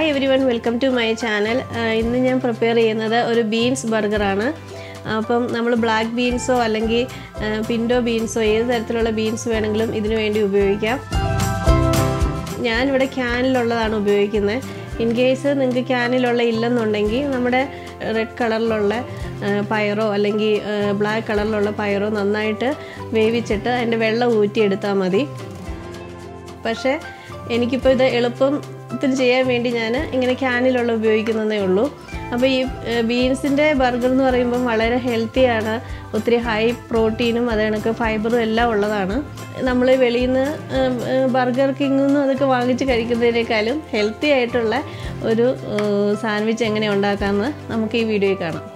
hi everyone welcome to my channel ഇന്ന് ഞാൻ prepare ചെയ്യുന്നത് ഒരു ബീൻസ് ബർഗറാണ് അപ്പം നമ്മൾ ബ്ലാക്ക് ബീൻസോ അല്ലെങ്കിൽ പിൻഡോ ബീൻസോ ഏത് തരത്തിലുള്ള ബീൻസ് വേണമെങ്കിലും ഇതിനു വേണ്ടി ഉപയോഗിക്കാം ഞാനിവിടെ ക്യാനിലുള്ളതാണ് ഉപയോഗിക്കുന്നത് ഇൻ കേസ് നിങ്ങൾക്ക് ക്യാനിലുള്ള ഇല്ലെന്നുണ്ടെങ്കിൽ നമ്മുടെ റെഡ് കളറിലുള്ള പയറോ അല്ലെങ്കിൽ ബ്ലാക്ക് കളറിലുള്ള പയറോ നന്നായിട്ട് വേവിച്ചിട്ട് അതിൻ്റെ വെള്ളം ഊറ്റിയെടുത്താൽ മതി പക്ഷേ എനിക്കിപ്പോൾ ഇത് എളുപ്പത്തിന് ചെയ്യാൻ വേണ്ടി ഞാൻ ഇങ്ങനെ ക്യാനിലുള്ള ഉപയോഗിക്കുന്നതേ ഉള്ളൂ അപ്പോൾ ഈ ബീൻസിൻ്റെ ബർഗർ എന്ന് പറയുമ്പം വളരെ ഹെൽത്തിയാണ് ഒത്തിരി ഹൈ പ്രോട്ടീനും അത് കണക്ക് ഫൈബറും എല്ലാം ഉള്ളതാണ് നമ്മൾ വെളിയിൽ നിന്ന് ബർഗർ കിങ്ങിൽ നിന്നും അതൊക്കെ വാങ്ങിച്ച് കഴിക്കുന്നതിനേക്കാളും ഹെൽത്തി ആയിട്ടുള്ള ഒരു സാൻഡ്വിച്ച് എങ്ങനെ ഉണ്ടാക്കാമെന്ന് നമുക്ക് ഈ വീഡിയോയിൽ കാണാം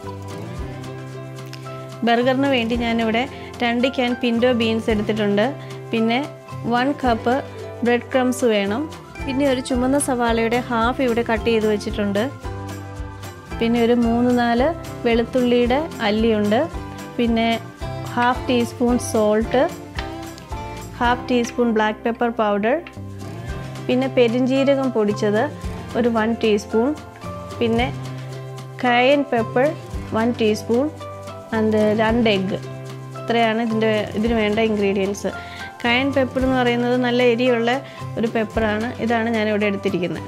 ബർഗറിന് വേണ്ടി ഞാനിവിടെ രണ്ട് ക്യാൻ പിൻഡോ ബീൻസ് എടുത്തിട്ടുണ്ട് പിന്നെ വൺ കപ്പ് ബ്രെഡ് ക്രംസ് വേണം പിന്നെ ഒരു ചുമന്ന സവാളയുടെ ഹാഫ് ഇവിടെ കട്ട് ചെയ്ത് വെച്ചിട്ടുണ്ട് പിന്നെ ഒരു മൂന്ന് നാല് വെളുത്തുള്ളിയുടെ അല്ലിയുണ്ട് പിന്നെ half teaspoon salt half teaspoon black pepper powder പിന്നെ പെരിഞ്ജീരകം പൊടിച്ചത് ഒരു വൺ ടീസ്പൂൺ പിന്നെ cayenne pepper one teaspoon and രണ്ട് എഗ്ഗ് ഇത്രയാണ് ഇതിൻ്റെ ഇതിന് വേണ്ട ഇൻഗ്രീഡിയൻസ് കയൻ പെപ്പർ എന്ന് പറയുന്നത് നല്ല എരിയുള്ള ഒരു പെപ്പറാണ് ഇതാണ് ഞാനിവിടെ എടുത്തിരിക്കുന്നത്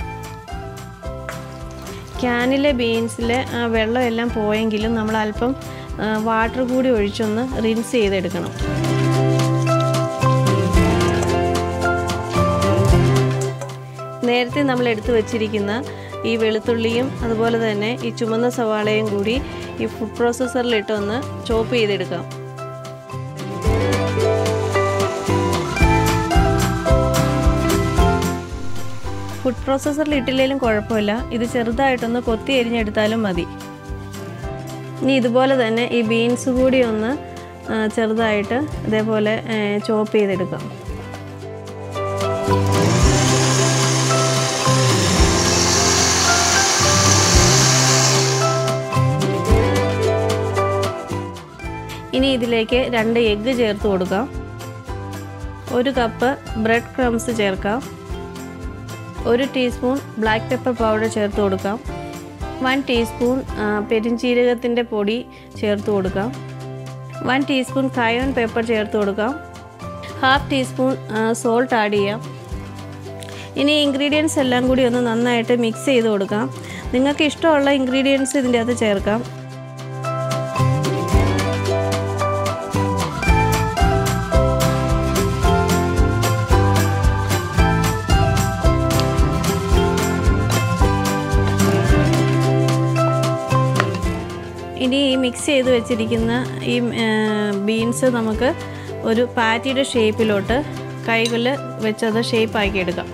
ക്യാനിലെ ബീൻസിലെ ആ വെള്ളം എല്ലാം പോയെങ്കിലും നമ്മൾ അല്പം വാട്ടർ കൂടി ഒഴിച്ചൊന്ന് റിൻസ് ചെയ്തെടുക്കണം നേരത്തെ നമ്മൾ എടുത്തു വച്ചിരിക്കുന്ന ഈ വെളുത്തുള്ളിയും അതുപോലെ തന്നെ ഈ ചുമന്ന സവാളയും കൂടി ഈ ഫുഡ് പ്രോസസ്സറിലിട്ടൊന്ന് ചോപ്പ് ചെയ്തെടുക്കാം ഫുഡ് പ്രോസസ്സറിൽ ഇട്ടില്ലെങ്കിലും കുഴപ്പമില്ല ഇത് ചെറുതായിട്ടൊന്ന് കൊത്തി എരിഞ്ഞെടുത്താലും മതി ഇനി ഇതുപോലെ തന്നെ ഈ ബീൻസ് കൂടി ഒന്ന് ചെറുതായിട്ട് ഇതേപോലെ ചോപ്പ് ചെയ്തെടുക്കാം ഇനി ഇതിലേക്ക് രണ്ട് എഗ്ഗ് ചേർത്ത് കൊടുക്കാം ഒരു കപ്പ് ബ്രെഡ് ക്രംസ് ചേർക്കാം ഒരു ടീസ്പൂൺ ബ്ലാക്ക് പെപ്പർ പൗഡർ ചേർത്ത് കൊടുക്കാം വൺ ടീസ്പൂൺ പെരിഞ്ചീരകത്തിൻ്റെ പൊടി ചേർത്ത് കൊടുക്കാം വൺ ടീസ്പൂൺ കയോൺ പെപ്പർ ചേർത്ത് കൊടുക്കാം ഹാഫ് ടീസ്പൂൺ സോൾട്ട് ആഡ് ചെയ്യാം ഇനി ഇൻഗ്രീഡിയൻസ് എല്ലാം കൂടി ഒന്ന് നന്നായിട്ട് മിക്സ് ചെയ്ത് കൊടുക്കാം നിങ്ങൾക്ക് ഇഷ്ടമുള്ള ഇൻഗ്രീഡിയൻസ് ഇതിൻ്റെ അകത്ത് ചേർക്കാം ഇനി ഈ മിക്സ് ചെയ്ത് വെച്ചിരിക്കുന്ന ഈ ബീൻസ് നമുക്ക് ഒരു പാറ്റിയുടെ ഷേപ്പിലോട്ട് കൈകൾ വെച്ചത് ഷേപ്പാക്കി എടുക്കാം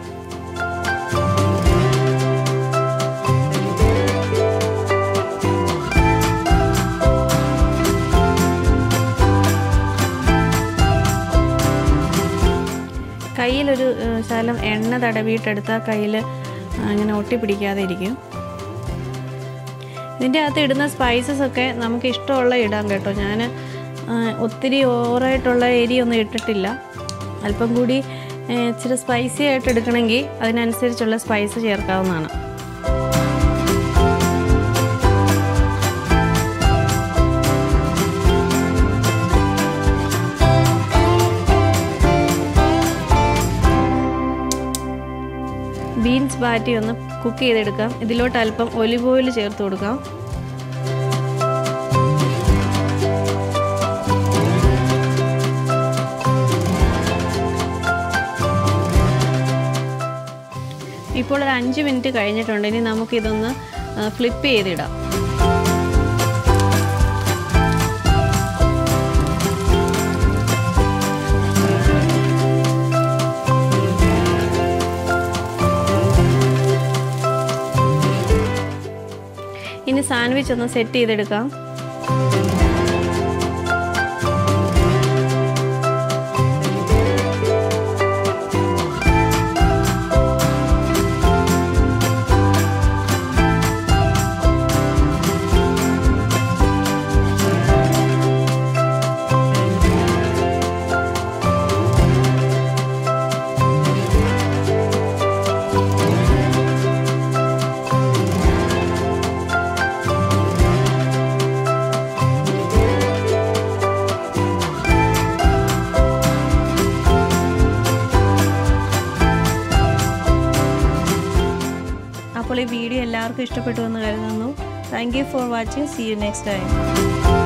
കയ്യിലൊരു ശകലം എണ്ണ തടവിയിട്ടെടുത്താൽ കയ്യിൽ അങ്ങനെ ഒട്ടിപ്പിടിക്കാതെ ഇരിക്കും ഇതിൻ്റെ അകത്ത് ഇടുന്ന സ്പൈസസ് ഒക്കെ നമുക്ക് ഇഷ്ടമുള്ള ഇടാം കേട്ടോ ഞാൻ ഒത്തിരി ഓവറായിട്ടുള്ള എരിയൊന്നും ഇട്ടിട്ടില്ല അല്പം കൂടി ഇച്ചിരി സ്പൈസി ആയിട്ട് എടുക്കണമെങ്കിൽ അതിനനുസരിച്ചുള്ള സ്പൈസ് ചേർക്കാവുന്നതാണ് ബീൻസ് ബാറ്റി ഒന്ന് കുക്ക് ചെയ്തെടുക്കാം ഇതിലോട്ട് അല്പം ഒലിവ് ഓയിൽ ചേർത്ത് കൊടുക്കാം ഇപ്പോൾ ഒരു അഞ്ച് മിനിറ്റ് കഴിഞ്ഞിട്ടുണ്ട് ഇനി നമുക്കിതൊന്ന് ഫ്ലിപ്പ് ചെയ്തിടാം ഇനി സാൻഡ്വിച്ച് ഒന്ന് സെറ്റ് ചെയ്തെടുക്കാം എല്ലാവർക്കും ഇഷ്ടപ്പെട്ടു എന്ന് കരുതുന്നു thank you for watching see you next time